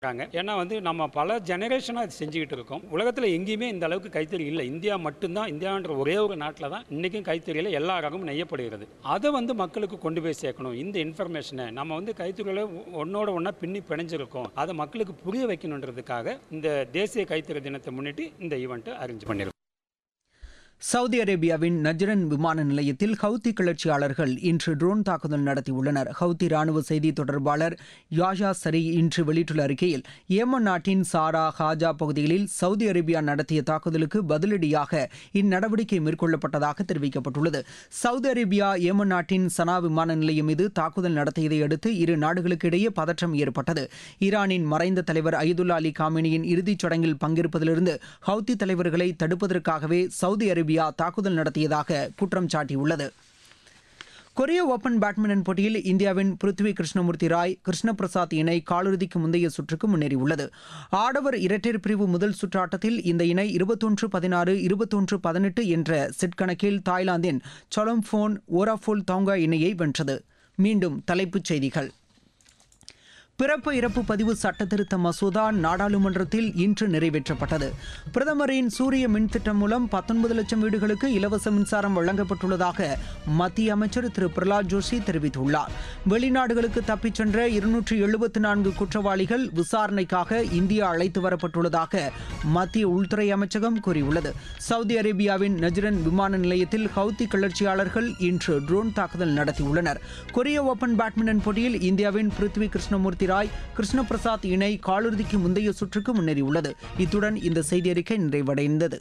இருக்காங்க ஏன்னா வந்து நம்ம பல ஜெனரேஷனாக இது செஞ்சுக்கிட்டு இருக்கோம் உலகத்தில் எங்கேயுமே இந்த அளவுக்கு கைத்தறி இல்லை இந்தியா மட்டும்தான் இந்தியான்ற ஒரே ஒரு நாட்டில் தான் இன்றைக்கும் கைத்தறியில் எல்லா ரகமும் நெய்யப்படுகிறது அதை வந்து மக்களுக்கு கொண்டு போய் சேர்க்கணும் இந்த இன்ஃபர்மேஷனை நம்ம வந்து கைத்தறியில் ஒன்னோட ஒன்றா பின்னி பிணைஞ்சிருக்கோம் அதை மக்களுக்கு புரிய வைக்கணுன்றதுக்காக இந்த தேசிய கைத்தறி தினத்தை முன்னிட்டு இந்த ஈவெண்ட்டை அரேஞ்ச் பண்ணியிருக்கோம் சவுதி அரேபியாவின் நஜ்ரன் விமான நிலையத்தில் ஹவுத்தி கிளர்ச்சியாளர்கள் இன்று ட்ரோன் தாக்குதல் நடத்தியுள்ளனர் ஹவுத்தி ராணுவ செய்தி தொடர்பாளர் யாஷா சரி இன்று வெளியிட்டுள்ள அறிக்கையில் ஏமன் நாட்டின் சாரா ஹாஜா பகுதிகளில் சவுதி அரேபியா நடத்திய தாக்குதலுக்கு பதிலடியாக இந்நடவடிக்கை மேற்கொள்ளப்பட்டதாக தெரிவிக்கப்பட்டுள்ளது சவுதி அரேபியா ஏமன் நாட்டின் சனா விமான நிலையம் மீது தாக்குதல் நடத்தியதை அடுத்து இரு நாடுகளுக்கு இடையே பதற்றம் ஏற்பட்டது ஈரானின் மறைந்த தலைவர் அய்துல்லா அலி காமினியின் இறுதிச் சடங்கில் பங்கேற்பதிலிருந்து ஹவுத்தி தலைவர்களை தடுப்பதற்காகவே சவுதி அரேபியா தாக்குதல் நடத்தியதாக குற்றம் சாட்டியுள்ளது கொரிய ஓபன் பேட்மிண்டன் போட்டியில் இந்தியாவின் பிருத்வி கிருஷ்ணமூர்த்தி ராய் கிருஷ்ண பிரசாத் இணை காலிறுதிக்கு முந்தைய சுற்றுக்கு முன்னேறியுள்ளது ஆடவர் இரட்டையர் பிரிவு முதல் சுற்று ஆட்டத்தில் இந்த இணை இருபத்தொன்று பதினாறு இருபத்தொன்று பதினெட்டு என்ற செட் கணக்கில் தாய்லாந்தின் சொலம்ஃபோன் ஓராஃபோல் தாங்கா இணையை வென்றது மீண்டும் தலைப்புச் செய்திகள் பிறப்பு இறப்பு பதிவு சட்டத்திருத்த மசோதா நாடாளுமன்றத்தில் இன்று நிறைவேற்றப்பட்டது பிரதமரின் சூரிய மின் திட்டம் மூலம் பத்தொன்பது லட்சம் வீடுகளுக்கு இலவச மின்சாரம் வழங்கப்பட்டுள்ளதாக மத்திய அமைச்சர் திரு பிரகலாத் ஜோஷி தெரிவித்துள்ளார் வெளிநாடுகளுக்கு தப்பிச் சென்ற இருநூற்றி எழுபத்தி நான்கு குற்றவாளிகள் விசாரணைக்காக இந்தியா அழைத்து வரப்பட்டுள்ளதாக மத்திய உள்துறை அமைச்சகம் கூறியுள்ளது சவுதி அரேபியாவின் நஜ்ரன் விமான நிலையத்தில் ஹவுத்தி கிளர்ச்சியாளர்கள் இன்று ட்ரோன் தாக்குதல் நடத்தியுள்ளனர் கொரிய ஓபன் பேட்மிண்டன் போட்டியில் இந்தியாவின் பிருத்வி கிருஷ்ணமூர்த்தி ராய் கிருஷ்ண பிரசாத் இணை காலிறுதிக்கு முந்தைய சுற்றுக்கு முன்னேறியுள்ளது இத்துடன் இந்த செய்தி அறிக்கை நிறைவடைந்தது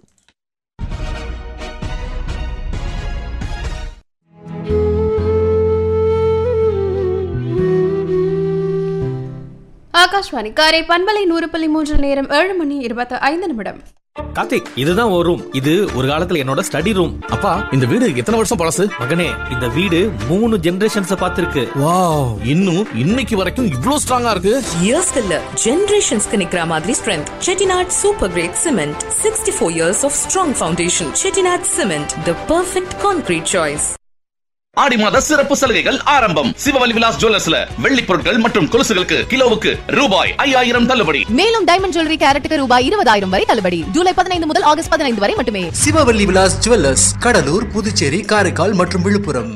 ஆகாஷ்வாணி காரை பண்பலை நூறு புள்ளி மூன்று நேரம் ஏழு மணி இருபத்தி ஐந்து நிமிடம் கார்த்திக் இதுதான் ஒரு ரூம் இது ஒரு காலத்துல என்னோட ஸ்டடி ரூம் அப்பா இந்த வீடு எத்தனை வருஷம் பழசு மகனே இந்த வீடு மூணு ஜெனரேஷன்ஸ் பார்த்திருக்கு வாவ் இன்னும் இன்னைக்கு வரைக்கும் இவ்ளோ ஸ்ட்ராங்கா இருக்கு இயர்ஸ்க்கு இல்ல ஜெனரேஷன்ஸ்க்கு நிக்கிற மாதிரி strength Chettinad super grade cement sixty four years of strong foundation Chettinad cement the perfect concrete choice ஆடி மாத சிறப்பு சலுகைகள் ஆரம்பம் சிவவலி விலாஸ் ஜுவல்லர்ஸ்ல வெள்ளி பொருட்கள் மற்றும் கொலுசுகளுக்கு கிலோவுக்கு ரூபாய் ஐயாயிரம் தள்ளுபடி மேலும் டைமண்ட் ஜுவல்லரி கேரட்டுக்கு ரூபாய் இருபதாயிரம் வரை தள்ளுபடி ஜூலை பதினைந்து முதல் ஆகஸ்ட் பதினைந்து வரை மட்டுமே சிவவல்லி விலாஸ் ஜுவல்லர்ஸ் கடலூர் புதுச்சேரி காரைக்கால் மற்றும் விழுப்புரம்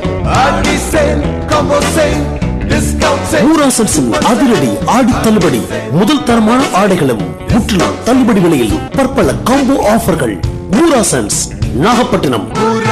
ஊராசன்ஸின் அதிரடி ஆடி தள்ளுபடி முதல் தரமான ஆடைகளும் முற்றிலும் தள்ளுபடி விலையில் பற்பல காம்போ ஆஃபர்கள் ஊராசன்ஸ் நாகப்பட்டினம்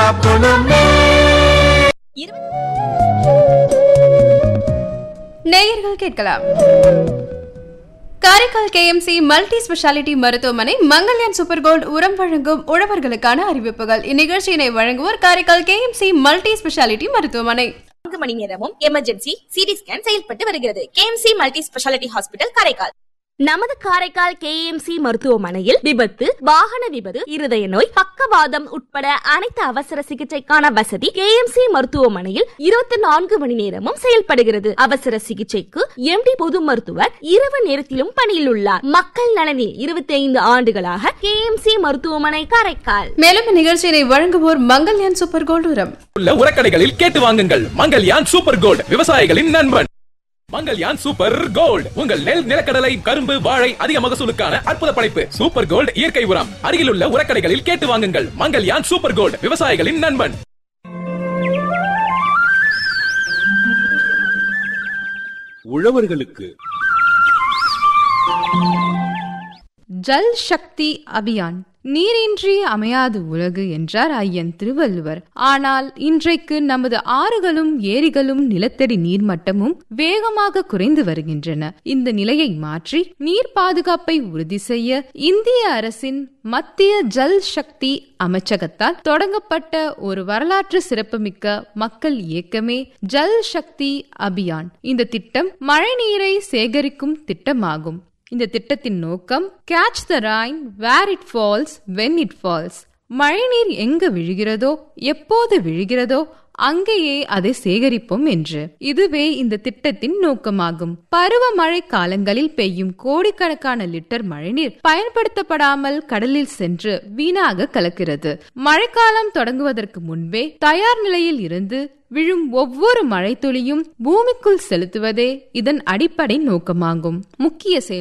நேயர்கள் கேட்கலாம் காரைக்கால் கேஎம்சி மல்டி ஸ்பெஷாலிட்டி மருத்துவமனை மங்கல்யான் சூப்பர் கோல்ட் உரம் வழங்கும் உழவர்களுக்கான அறிவிப்புகள் இந்நிகழ்ச்சியினை வழங்குவோர் காரைக்கால் கேஎம்சி மல்டி ஸ்பெஷாலிட்டி மருத்துவமனை நான்கு மணி நேரமும் எமர்ஜென்சி சிடி ஸ்கேன் செயல்பட்டு வருகிறது KMC multi speciality hospital Karaikal நமது காரைக்கால் கேஎம்சி மருத்துவமனையில் விபத்து வாகன விபத்து இருதய நோய் பக்கவாதம் உட்பட அனைத்து அவசர சிகிச்சைக்கான வசதி கேஎம்சி மருத்துவமனையில் இருபத்தி நான்கு மணி நேரமும் செயல்படுகிறது அவசர சிகிச்சைக்கு எம்டி பொது மருத்துவர் இரவு நேரத்திலும் பணியில் உள்ளார் மக்கள் நலனில் இருபத்தி ஐந்து ஆண்டுகளாக கேஎம்சி மருத்துவமனை காரைக்கால் மேலும் இந்நிகழ்ச்சியினை வழங்குவோர் மங்கல்யான் சூப்பர் கோல்ட் உரம் உள்ள உரக்கடைகளில் கேட்டு வாங்குங்கள் மங்கல்யான் சூப்பர் கோல்ட் விவசாயிகளின் நண்பன் மங்கல்யான் சூப்பர் கோல்ட் உங்கள் நெல் நிலக்கடலை கரும்பு வாழை அதிக மகசூலுக்கான அற்புத படைப்பு சூப்பர் கோல்ட் இயற்கை உரம் அருகில் உள்ள உரக்கடைகளில் கேட்டு வாங்குங்கள் மங்கல்யான் சூப்பர் கோல்ட் விவசாயிகளின் நண்பன் உழவர்களுக்கு ஜல் சக்தி அபியான் நீரின்றி அமையாது உலகு என்றார் ஐயன் திருவள்ளுவர் ஆனால் இன்றைக்கு நமது ஆறுகளும் ஏரிகளும் நிலத்தடி நீர்மட்டமும் வேகமாக குறைந்து வருகின்றன இந்த நிலையை மாற்றி நீர் பாதுகாப்பை உறுதி செய்ய இந்திய அரசின் மத்திய ஜல் சக்தி அமைச்சகத்தால் தொடங்கப்பட்ட ஒரு வரலாற்று சிறப்புமிக்க மக்கள் இயக்கமே ஜல் சக்தி அபியான் இந்த திட்டம் மழைநீரை சேகரிக்கும் திட்டமாகும் இந்த திட்டத்தின் நோக்கம் catch the rain where it falls when it falls மழைநீர் எங்க விழுகிறதோ எப்போது விழுகிறதோ அங்கேயே அதை சேகரிப்போம் என்று இதுவே இந்த திட்டத்தின் நோக்கமாகும் பருவமழை காலங்களில் பெய்யும் கோடிக்கணக்கான லிட்டர் மழைநீர் பயன்படுத்தப்படாமல் கடலில் சென்று வீணாக கலக்கிறது மழைக்காலம் தொடங்குவதற்கு முன்பே தயார் நிலையில் இருந்து விழும் ஒவ்வொரு மழைத்துளியும் பூமிக்குள் செலுத்துவதே இதன் அடிப்படை நோக்கமாகும் முக்கிய செயல்